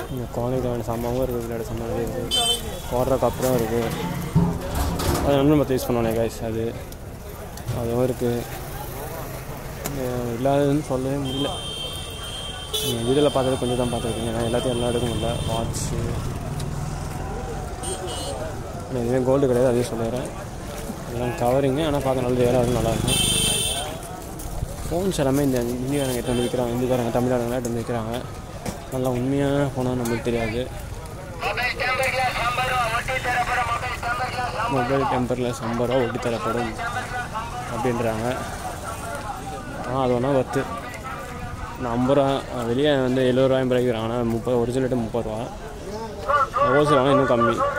இங்கே குழந்தைக்கு தேவையான சாமாவும் இருக்குது விளையாட சாமான் இருக்குது போடுற கப்பரும் இருக்குது அது நண்பன் பார்த்து யூஸ் பண்ணுவானே கைஸ் அது அதுவும் இருக்குது இல்லாததுன்னு சொல்லவே முடியல நீங்கள் வீடியோவில் பார்த்தது கொஞ்சம் தான் பார்த்துருக்கீங்க நான் எல்லாத்தையும் எல்லாம் எடுக்க முடியல வாட்ச்சு ஆனால் இதுவே கோல்டு கிடையாது அதையும் சொல்லிடுறேன் இதெல்லாம் கவரிங்க ஆனால் பார்க்க நல்லது வேறு அதுவும் நல்லாயிருக்கும் ஃபோன்ஸ் எல்லாமே இந்த இந்தியாரங்க எட்டு வந்து விற்கிறாங்க இந்திக்காரங்க தமிழாரங்க எட்டு வந்து விற்கிறாங்க நல்லா உண்மையான ஃபோனாக நம்மளுக்கு தெரியாது மொபைல் டெம்பரில் ஐம்பது ரூபா ஒட்டி தரப்படும் அப்படின்றாங்க ஆனால் அது வேணால் ஒர்த்து நான் ஐம்பது ரூபா வெளியே வந்து எழுபது ரூபாயும் பிறகு ஆனால் முப்பது ஒரிஜினல் ரேட்டு முப்பது ரூபா ஹோல்சேல் ஆனால் இன்னும் கம்மி